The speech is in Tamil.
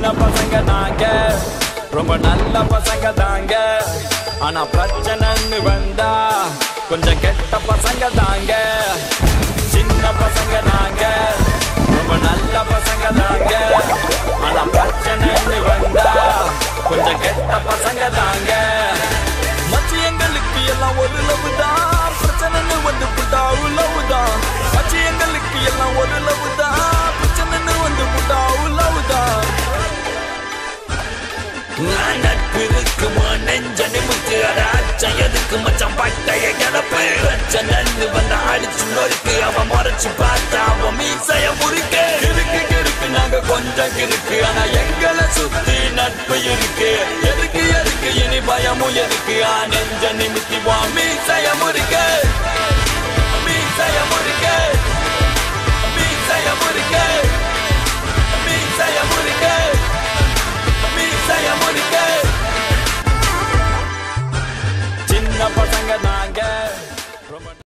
சின்ன பசங்க நாங்க ரொம்ப நல்ல பசங்க தாங்க ஆனா பிரச்சனைன்னு வந்தா கொஞ்சம் கெட்ட பசங்க தாங்க சின்ன பசங்க நாங்க ரொம்ப நல்ல பசங்க தாங்க ஆனா பிரச்சனைன்னு வந்தா கொஞ்சம் கெட்ட பசங்க தாங்க மச்சி எங்களுக்கு எல்லாம் ஒரு லவ் தான் பிரச்சனைன்னு வந்து புட்டா உழவு தான் மச்சி எங்களுக்கு எல்லாம் ஒரு லவ் தான் பிரச்சனைன்னு வந்து புட்டா உழவு தான் நட்பு இருக்குமா நெஞ்ச நிமித்து அடாச்சம் எதுக்கு மச்சான் பட்டைய கிடப்பு பிரச்சனைன்னு வந்து அடிச்சு நொறுக்கு அவன் முறைச்சு பார்த்தா அவன் மீசைய முறுக்கு கிறுக்கு கிறுக்கு நாங்க கொஞ்சம் கிறுக்கு ஆனா எங்களை சுத்தி நட்பு இருக்கு எதுக்கு எதுக்கு இனி பயமும் எதுக்கு ஆ நெஞ்ச நிமித்தி வா மீசைய முறுக்கு மீசைய முறுக்கு மீசைய முறுக்கு மீசைய முறுக்கு மீசைய முறுக்கு சின்ன பசங்க நாங்க ரொம்ப